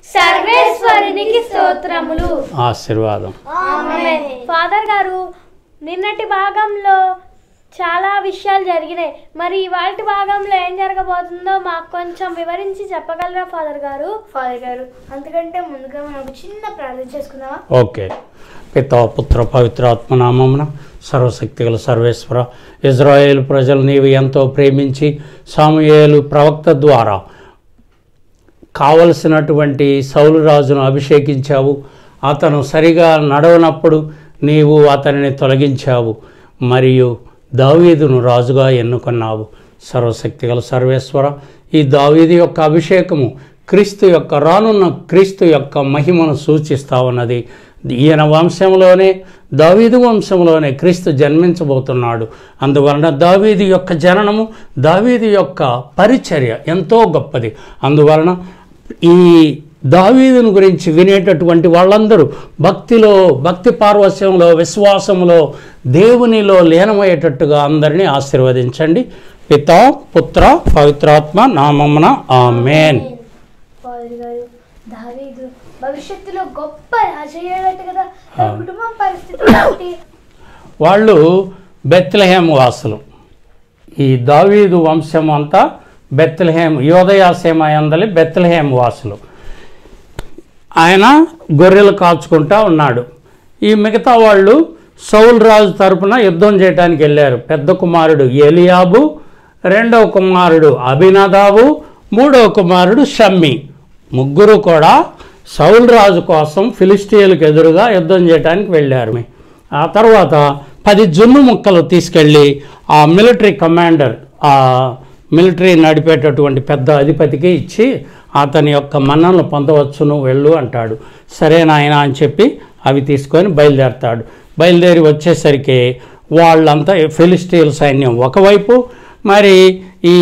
సర్వేశ్వరునికి స్తోత్రములు ఆశీర్వాదం ఆమేన్. ఫాదర్ గారు నిన్నటి భాగంలో చాలా విషయాలు జరిగినాయి మరి ఇవాళ భాగంలో ఏం జరగబోతుందో మాకు కొంచెం వివరించి చెప్పగలరా ఫాదర్ గారు ఫాదర్ గారు అంతకంటే ముందుగా మనం ఒక చిన్న ప్రార్థన చేసుకుందామా ఓకే పిత పుత్ర పవిత్రాత్మ నామమున సర్వశక్తిగల సర్వేశ్వర ఇజ్రాయేల్ ప్రజలు నీవు ఎంతో ప్రేమించి సాముయేలు ప్రవక్త ద్వారా కావలసినటువంటి సౌలు రాజును అభిషేకించావు అతను సరిగా నడవనప్పుడు నీవు అతనిని తొలగించావు మరియు దావీదును రాజుగా ఎన్నుకున్నావు సర్వశక్తిగల సర్వేశ్వర ఈ దావీదు యొక్క అభిషేకము క్రీస్తు యొక్క రానున్న క్రీస్తు యొక్క మహిమను సూచిస్తా ఉన్నది ఈయన వంశంలోనే దావీదు వంశంలోనే క్రీస్తు జన్మించబోతున్నాడు అందువలన దావీదు యొక్క జననము దావీదు యొక్క పరిచర్య ఎంతో గొప్పది అందువలన ఈ దావీదుని గురించి వినేటటువంటి వాళ్ళందరూ భక్తిలో భక్తి పార్వశ్యంలో విశ్వాసంలో దేవునిలో లీనమయ్యేటట్టుగా అందరినీ ఆశీర్వదించండి పిత పుత్ర పవిత్రాత్మ నామమున ఆమెన్ ఫాదర్ గారు దావీదు భవిష్యత్తులో గొప్ప రాజు అయ్యాడట కదా తన కుటుంబం పరిస్థితి ఏంటి వాళ్ళు బెత్లహేమ్ వాసులు ఈ దావీదు వంశం అంతా బెత్లహేమ్ యోదయాసేమ అందలి బెత్లహేమ్ వాసులు ఆయన గొర్రెలు కాచుకుంటా ఉన్నాడు ఈ మిగతా వాళ్ళు సౌల్ రాజు తరపున యుద్ధం చేయడానికి వెళ్ళారు పెద్ద కుమారుడు ఎలియాబు రెండవ కుమారుడు అభినదాబు మూడవ కుమారుడు షమ్మి ముగ్గురు కూడా సౌల్ రాజు కోసం ఫిలిస్టీయులకు ఎదురుగా యుద్ధం చేయడానికి వెళ్ళారు ఆ తర్వాత పది జున్ను ముక్కలు తీసుకెళ్ళి ఆ మిలిటరీ కమాండర్ ఆ మిలిటరీ నడిపేటటువంటి పెద్ద అధిపతికి ఇచ్చి అతని యొక్క మన్ననలు పొందవచ్చును వెళ్ళు అంటాడు సరే నాయన అని చెప్పి అవి తీసుకొని బయలుదేరతాడు బయలుదేరి వచ్చేసరికి వాళ్ళంతా ఫిలిస్టీన్ సైన్యం ఒకవైపు మరి ఈ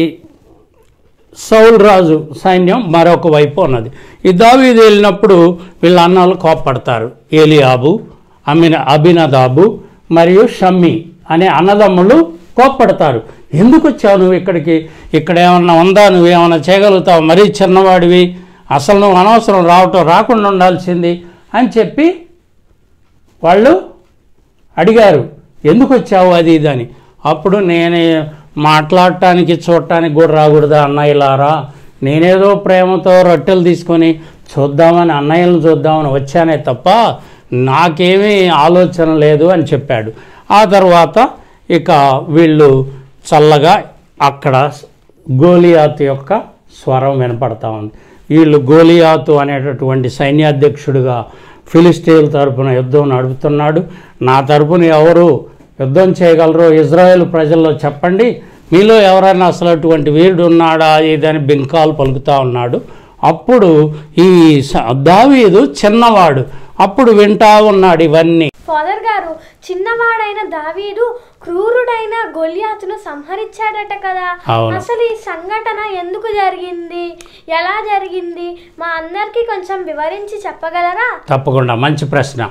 సౌల్ రాజు సైన్యం మరొక వైపు ఉన్నది ఈ దావీదు వెళ్ళినప్పుడు వీళ్ళ అన్నాలు కోప్పడతారు ఏలియాబు అమిన అభినదాబు మరియు షమ్మి అనే అన్నదమ్ములు కోప్పడతారు ఎందుకు వచ్చావు నువ్వు ఇక్కడికి ఇక్కడ ఏమన్నా ఉందా నువ్వేమన్నా చేయగలుగుతావు మరీ చిన్నవాడివి అసలు నువ్వు అనవసరం రావటం రాకుండా ఉండాల్సింది అని చెప్పి వాళ్ళు అడిగారు ఎందుకు వచ్చావు అది ఇది అని అప్పుడు నేనే మాట్లాడటానికి చూడటానికి కూడా రాకూడదా అన్నయ్యలారా నేనేదో ప్రేమతో రొట్టెలు తీసుకొని చూద్దామని అన్నయ్యలను చూద్దామని వచ్చానే తప్ప నాకేమీ ఆలోచన లేదు అని చెప్పాడు ఆ తర్వాత ఇక వీళ్ళు చల్లగా అక్కడ గోలియాతు యొక్క స్వరం వినపడతా ఉంది వీళ్ళు గోలియాతు అనేటటువంటి సైన్యాధ్యక్షుడిగా ఫిలిస్టీన్ల తరపున యుద్ధం నడుపుతున్నాడు నా తరపున ఎవరు యుద్ధం చేయగలరో ఇజ్రాయెల్ ప్రజల్లో చెప్పండి మీలో ఎవరైనా అసలు అటువంటి వీరుడు ఉన్నాడా ఇదని బింకాలు పలుకుతా ఉన్నాడు అప్పుడు ఈ స- దావీదు చిన్నవాడు అప్పుడు వింటా ఉన్నాడు ఇవన్నీ ఫాదర్ గారు చిన్నవాడైన దావీదు క్రూరుడైన గొలియాతును సంహరించాడట కదా అవును. అసలు ఈ సంఘటన ఎందుకు జరిగింది ఎలా జరిగింది మా అందరికీ కొంచెం వివరించి చెప్పగలరా తప్పకుండా మంచి ప్రశ్న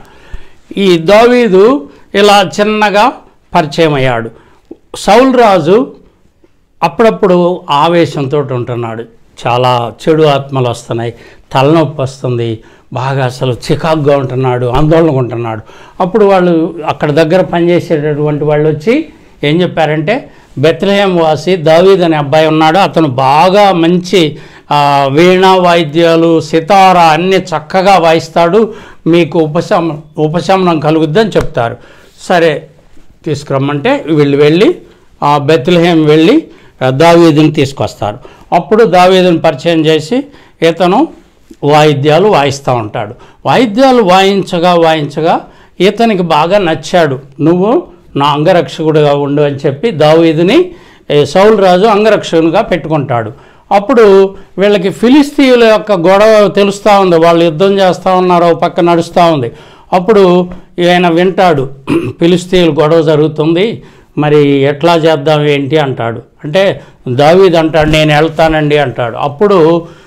ఈ దావీదు ఇలా చిన్నగా పరిచయం అయ్యాడు సౌల్ రాజు అప్పుడప్పుడు ఆవేశంతో ఉంటున్నాడు చాలా చెడు ఆత్మలు వస్తున్నాయి తలనొప్పి వస్తుంది బాగా అసలు చికాకుగా ఉంటున్నాడు ఆందోళనగా ఉంటున్నాడు అప్పుడు వాళ్ళు అక్కడ దగ్గర పనిచేసేటటువంటి వాళ్ళు వచ్చి ఏం చెప్పారంటే బెత్లహేం వాసి దావీద్ అనే అబ్బాయి ఉన్నాడు అతను బాగా మంచి ఆ, వీణా వాయిద్యాలు సితార అన్ని చక్కగా వాయిస్తాడు మీకు ఉపశమ ఉపశమనం కలుగుద్దని చెప్తారు సరే తీసుకురమ్మంటే వీళ్ళు వెళ్ళి ఆ బెత్లహేం వెళ్ళి ఆ, దావీదుని తీసుకొస్తారు అప్పుడు దావీదుని పరిచయం చేసి ఇతను వాయిద్యాలు వాయిస్తూ ఉంటాడు వాయిద్యాలు వాయించగా వాయించగా ఇతనికి బాగా నచ్చాడు నువ్వు నా అంగరక్షకుడిగా ఉండు అని చెప్పి దావీదుని ఏ, సౌలు రాజు అంగరక్షకునిగా పెట్టుకుంటాడు అప్పుడు వీళ్ళకి ఫిలిస్తీయుల యొక్క గొడవ తెలుస్తూ ఉంది వాళ్ళు యుద్ధం చేస్తూ ఉన్నారు ఒక పక్క నడుస్తూ ఉంది అప్పుడు ఈయన వింటాడు ఫిలిస్తీయుల గొడవ జరుగుతుంది మరి ఎట్లా చేద్దాం ఏంటి అంటాడు అంటే దావీద్ అంటాడు నేను వెళ్తానండి అంటాడు అప్పుడు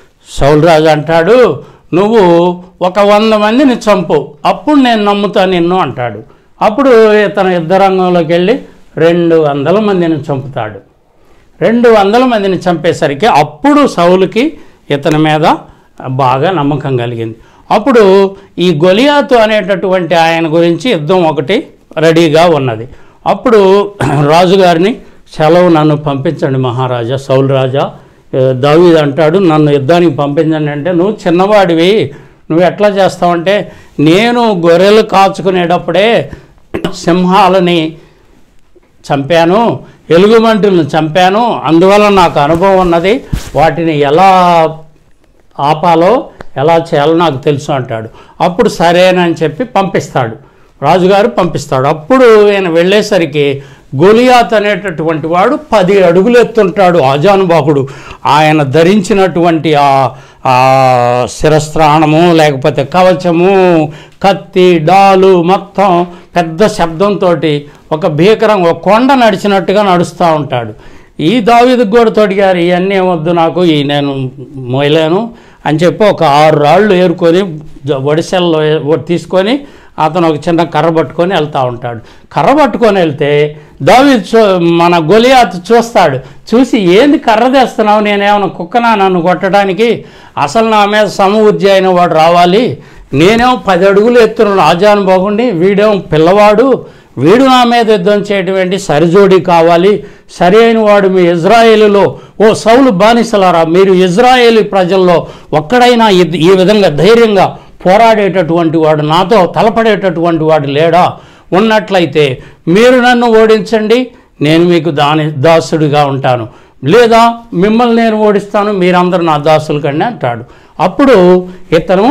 సౌలరాజు అంటాడు నువ్వు ఒక వంద మందిని చంపు అప్పుడు నేను నమ్ముతా నిన్ను అంటాడు అప్పుడు ఇతను యుద్ధరంగంలోకి వెళ్ళి రెండు వందల మందిని చంపుతాడు రెండు వందల మందిని చంపేసరికి అప్పుడు సౌలుకి ఇతని మీద బాగా నమ్మకం కలిగింది అప్పుడు ఈ గొలియాతు అనేటటువంటి ఆయన గురించి యుద్ధం ఒకటి రెడీగా ఉన్నది అప్పుడు రాజుగారిని సెలవు నన్ను పంపించండి మహారాజా సౌలు రాజా ఏ, దావీదు అంటాడు నన్ను యుద్ధానికి పంపించండి అంటే నువ్వు చిన్నవాడివి నువ్వు ఎట్లా చేస్తావంటే నేను గొర్రెలు కాచుకునేటప్పుడే సింహాలని చంపాను ఎలుగుబంటులను చంపాను అందువల్ల నాకు అనుభవం ఉన్నది వాటిని ఎలా ఆపాలో ఎలా చేయాలో నాకు తెలుసు అంటాడు అప్పుడు సరేనని చెప్పి పంపిస్తాడు రాజుగారు పంపిస్తాడు అప్పుడు ఆయన వెళ్ళేసరికి గొలియాత్ అనేటటువంటి వాడు పది అడుగులు ఎత్తుంటాడు ఆజానుబాహుడు ఆయన ధరించినటువంటి ఆ ఆ శిరస్త్రాణము లేకపోతే కవచము కత్తి డాలు మొత్తం పెద్ద శబ్దంతో ఒక భీకరం ఒక కొండ నడిచినట్టుగా నడుస్తూ ఉంటాడు ఈ దావీదు కూడా తొడిగారు ఇవన్నీ ఏమొద్దు నాకు ఈ నేను మోయలేను అని చెప్పి ఒక ఆరు రాళ్ళు ఏరుకొని జ- ఒడిసెల్లో ఏ- ఒ- తీసుకొని అతను ఒక చిన్న కర్ర పట్టుకొని వెళ్తూ ఉంటాడు కర్ర పట్టుకొని వెళ్తే దావీదు చూ మన గొలియాత్ చూస్తాడు చూసి ఏంది కర్ర తెస్తున్నావు నేనేమైనా కుక్కనా నన్ను కొట్టడానికి అసలు నా మీద సమబుద్ధి అయిన వాడు రావాలి నేనేమో పది అడుగులు ఎత్తున ఆజాను బాగుండి వీడేమో పిల్లవాడు వీడు నా మీద యుద్ధం చేయడం ఏంటి సరిజోడి కావాలి సరి అయిన వాడు మీ ఇజ్రాయేలులో ఓ సౌలు బానిసలారా మీరు ఇజ్రాయేలీ ప్రజల్లో ఒక్కడైనా ఇద్- ఈ విధంగా ధైర్యంగా పోరాడేటటువంటి వాడు నాతో తలపడేటటువంటి వాడు లేడా ఉన్నట్లయితే మీరు నన్ను ఓడించండి నేను మీకు దాని దాసుడిగా ఉంటాను లేదా మిమ్మల్ని నేను ఓడిస్తాను మీరందరూ నా దాసులు కండి అంటాడు అప్పుడు ఇతను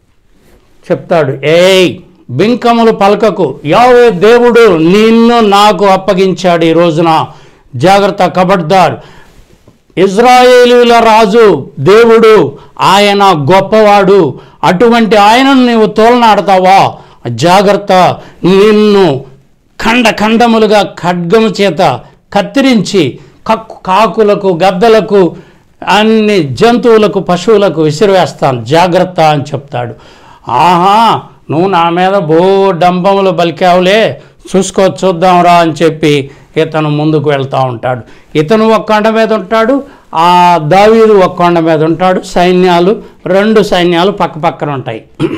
చెప్తాడు ఏయ్ బింకములు పలకకు యావే దేవుడు నిన్ను నాకు అప్పగించాడు ఈ రోజున జాగ్రత్త కబడ్దార్ ఇజ్రాయేలీల రాజు దేవుడు ఆయన గొప్పవాడు అటువంటి ఆయనను నీవు తోలనాడతావా జాగ్రత్త నిన్ను ఖండ ఖండములుగా ఖడ్గము చేత కత్తిరించి కక్కు కాకులకు గద్దలకు అన్ని జంతువులకు పశువులకు విసిరివేస్తాను జాగ్రత్త అని చెప్తాడు ఆహా నువ్వు నా మీద బో డంబములు బలికావులే చూసుకో చూద్దాంరా అని చెప్పి ఇతను ముందుకు వెళ్తూ ఉంటాడు ఇతను ఒక కొండ మీద ఉంటాడు ఆ దావీదు ఒక కొండ మీద ఉంటాడు సైన్యాలు రెండు సైన్యాలు పక్క పక్కన ఉంటాయి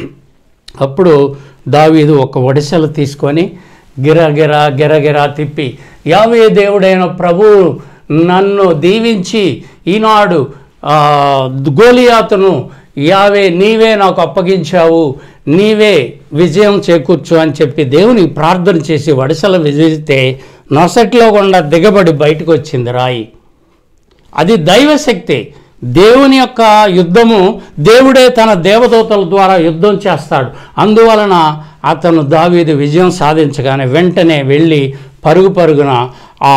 అప్పుడు దావీదు ఒక ఒడిసెలు తీసుకొని గిరగిర గిరగిర తిప్పి యావే దేవుడైన ప్రభువు నన్ను దీవించి ఈనాడు ఆ, గోలియాతును యావే నీవే నాకు అప్పగించావు నీవే విజయం చేకూర్చు అని చెప్పి దేవునికి ప్రార్థన చేసి వడిసెలు విజిస్తే నొసటిలో గుండా దిగబడి బయటకు వచ్చింది రాయి అది దైవశక్తి దేవుని యొక్క యుద్ధము దేవుడే తన దేవదూతల ద్వారా యుద్ధం చేస్తాడు అందువలన అతను దావీదు విజయం సాధించగానే వెంటనే వెళ్ళి పరుగు పరుగున ఆ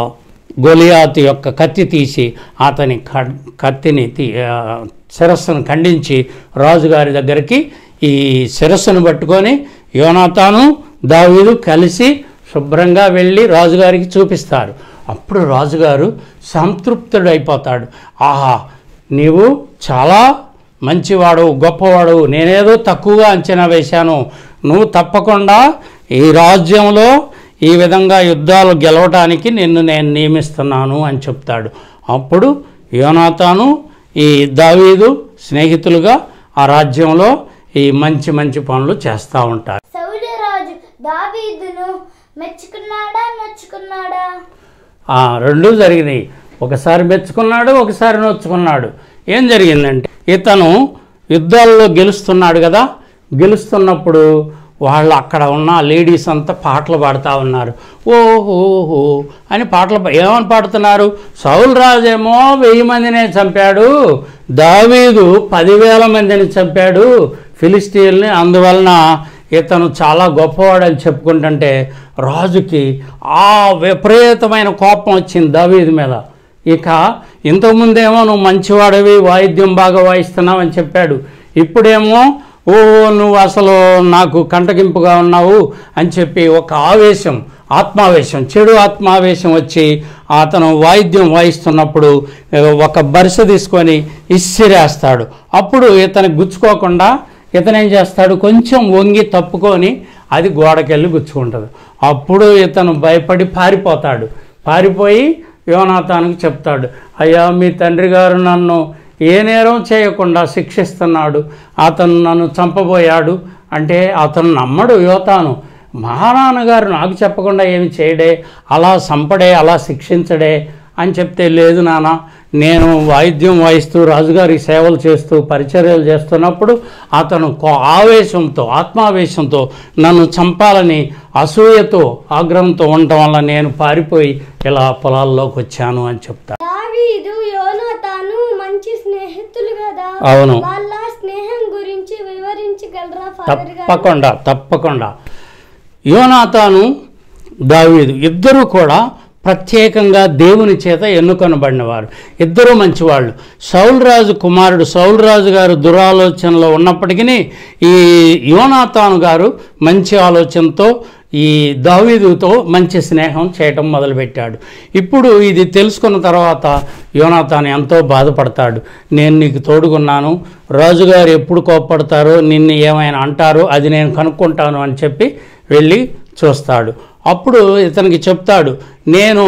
గొలియాతు యొక్క కత్తి తీసి అతని క- కత్తిని తీ ఆ, శిరస్సును ఖండించి రాజుగారి దగ్గరికి ఈ శిరస్సును పట్టుకొని యోనాతాను దావీదు కలిసి శుభ్రంగా వెళ్ళి రాజుగారికి చూపిస్తారు అప్పుడు రాజుగారు సంతృప్తుడైపోతాడు ఆహా నీవు చాలా మంచివాడు గొప్పవాడు నేనేదో తక్కువగా అంచనా వేశాను నువ్వు తప్పకుండా ఈ రాజ్యంలో ఈ విధంగా యుద్ధాలు గెలవటానికి నిన్ను నేను నియమిస్తున్నాను అని చెప్తాడు అప్పుడు యోనాతాను ఈ దావీదు స్నేహితులుగా ఆ రాజ్యంలో ఈ మంచి మంచి పనులు చేస్తూ ఉంటారు సౌల్యరాజు దావీదును మెచ్చుకున్నాడా నొచ్చుకున్నాడా ఆ, రెండూ జరిగినాయి ఒకసారి మెచ్చుకున్నాడు ఒకసారి నొచ్చుకున్నాడు ఏం జరిగిందంటే ఇతను యుద్ధాల్లో గెలుస్తున్నాడు కదా గెలుస్తున్నప్పుడు వాళ్ళు అక్కడ ఉన్న లేడీస్ అంతా పాటలు పాడుతూ ఉన్నారు ఓహోహో అని పాటలు పా- ఏమని పాడుతున్నారు సౌల్ రాజేమో వెయ్యి మందినే చంపాడు దావీదు పదివేల మందిని చంపాడు ఫిలిస్టీన్ని అందువలన ఇతను చాలా గొప్పవాడని చెప్పుకుంటుంటే రాజుకి ఆ విపరీతమైన కోపం వచ్చింది దావీదు మీద ఇక ఇంతకుముందేమో నువ్వు మంచివాడివి వాయిద్యం బాగా వాయిస్తున్నావు అని చెప్పాడు ఇప్పుడేమో ఓ నువ్వు అసలు నాకు కంటగింపుగా ఉన్నావు అని చెప్పి ఒక ఆవేశం ఆత్మావేశం చెడు ఆత్మావేశం వచ్చి అతను వాయిద్యం వాయిస్తున్నప్పుడు ఏ, ఒక బరిస తీసుకొని ఇసిరేస్తాడు అప్పుడు ఇతను గుచ్చుకోకుండా ఇతను ఏం చేస్తాడు కొంచెం వంగి తప్పుకొని అది గోడకెళ్ళి గుచ్చుకుంటుంది అప్పుడు ఇతను భయపడి పారిపోతాడు పారిపోయి యోనాథానికి చెప్తాడు అయ్యా మీ తండ్రి గారు నన్ను ఏ నేరం చేయకుండా శిక్షిస్తున్నాడు అతను నన్ను చంపబోయాడు అంటే అతను నమ్మడు యోతాను మహానాన్నగారు నాకు చెప్పకుండా ఏమి చేయడే అలా సంపడే అలా శిక్షించడే అని చెప్తే లేదు నాన్న నేను వాయిద్యం వాయిస్తూ రాజుగారికి సేవలు చేస్తూ పరిచర్యలు చేస్తున్నప్పుడు అతను కో- ఆవేశంతో ఆత్మావేశంతో నన్ను చంపాలని అసూయతో ఆగ్రహంతో ఉండటం వల్ల నేను పారిపోయి ఇలా పొలాల్లోకి వచ్చాను అని చెప్తా దావీదు యోనాతాను మంచి స్నేహితులు కదా అవును వాళ్ళ స్నేహం గురించి వివరించగలరా ఫాదర్ గారు తప్పకుండా తప్పకుండా యోనాతాను దావీదు ఇద్దరు కూడా ప్రత్యేకంగా దేవుని చేత ఎన్నుకొనబడినవారు ఇద్దరు మంచివాళ్ళు సౌల్ రాజు కుమారుడు సౌల్ రాజు గారు దురాలోచనలో ఉన్నప్పటికీ ఈ యోనాతాను గారు మంచి ఆలోచనతో ఈ దావీదుతో మంచి స్నేహం చేయటం మొదలుపెట్టాడు ఇప్పుడు ఇది తెలుసుకున్న తర్వాత యోనాతాను ఎంతో బాధపడతాడు నేను నీకు తోడుగున్నాను రాజుగారు ఎప్పుడు కోప్పడతారో నిన్ను ఏమైనా అంటారో అది నేను కనుక్కుంటాను అని చెప్పి వెళ్ళి చూస్తాడు అప్పుడు ఇతనికి చెప్తాడు నేను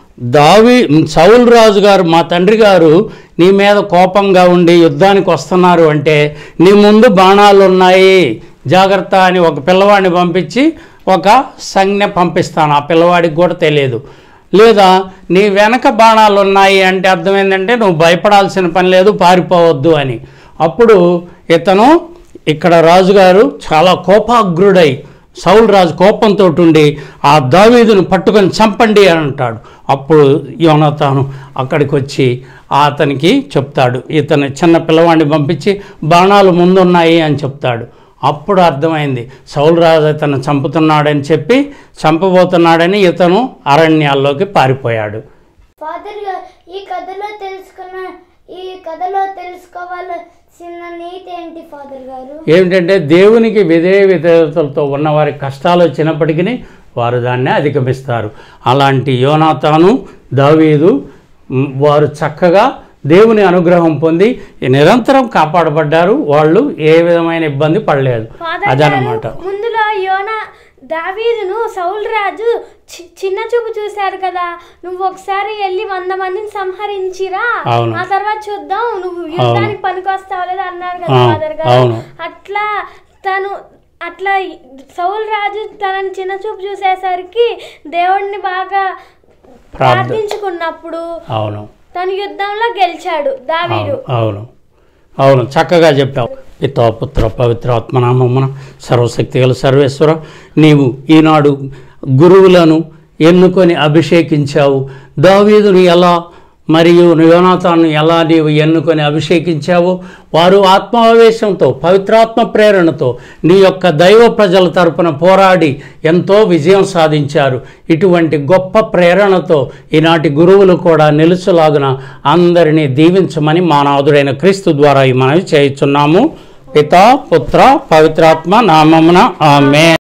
దావి సౌల్ రాజు గారు మా తండ్రి గారు నీ మీద కోపంగా ఉండి యుద్ధానికి వస్తున్నారు అంటే నీ ముందు బాణాలు ఉన్నాయి జాగ్రత్త అని ఒక పిల్లవాడిని పంపించి ఒక సంజ్ఞ పంపిస్తాను ఆ పిల్లవాడికి కూడా తెలియదు లేదా నీ వెనక బాణాలు ఉన్నాయి అంటే అర్థం ఏంటంటే నువ్వు భయపడాల్సిన పని లేదు పారిపోవద్దు అని అప్పుడు ఇతను ఇక్కడ రాజుగారు చాలా కోపాగ్రుడై సౌల్ రాజు కోపంతో ఉండి ఆ దావీదును పట్టుకొని చంపండి అని అంటాడు అప్పుడు యోనతాను అక్కడికి వచ్చి అతనికి చెప్తాడు ఇతను చిన్న పిల్లవాడిని పంపించి బాణాలు ముందున్నాయి అని చెప్తాడు అప్పుడు అర్థమైంది సౌల్ రాజు ఇతను చంపుతున్నాడని చెప్పి చంపబోతున్నాడని ఇతను అరణ్యాల్లోకి పారిపోయాడు ఫాదర్ గారు ఈ కథలో తెలుసుకున్న ఈ కథలో తెలుసుకోవాల్సిన నీతి ఏంటి ఫాదర్ గారు ఏమిటంటే దేవునికి విధేయ విధేయతలతో ఉన్నవారి కష్టాలు వచ్చినప్పటికీ వారు దాన్ని అధిగమిస్తారు అలాంటి యోనాతాను దావీదు మ్, వారు చక్కగా దేవుని అనుగ్రహం పొంది నిరంతరం కాపాడబడ్డారు వాళ్ళు ఏ విధమైన ఇబ్బంది పడలేదు ఫాదర్ అదనమాట గారు ముందులో యోనా దావీదును సౌల్ రాజు చి- చిన్న చూపు చూశారు కదా నువ్వు ఒకసారి వెళ్ళి వంద మందిని సంహరించిరా అవును. ఆ తర్వాత చూద్దాం నువ్వు యుద్ధానికి పనికొస్తావు లేదా అన్నారు కదా ఆ, ఫాదర్ గారు అవును. అట్లా తను అట్లా సౌల్ రాజు తనని చిన్న చూపు చూసేసరికి దేవుణ్ణి బాగా ప్రార్థన ప్రార్థించుకున్నప్పుడు అవును తను యుద్ధంలో గెలిచాడు దావీదు అవును అవును అవును చక్కగా చెప్పావు పితా పుత్ర పవిత్ర ఆత్మనామమున సర్వశక్తి గల సర్వేశ్వర నీవు ఈనాడు గురువులను ఎన్నుకొని అభిషేకించావు దావీదుని ఎలా మరియు యోనాతాను ఎలా నీవు ఎన్నుకొని అభిషేకించావో వారు ఆత్మావేశంతో పవిత్రాత్మ ప్రేరణతో నీ యొక్క దైవ ప్రజల తరపున పోరాడి ఎంతో విజయం సాధించారు ఇటువంటి గొప్ప ప్రేరణతో ఈనాటి గురువులు కూడా నిలుచులాగున అందరినీ దీవించమని మానవుడైన క్రీస్తు ద్వారా ఈ మనవి చేయుచున్నాము పితా పుత్ర పవిత్రాత్మ నామమున ఆమె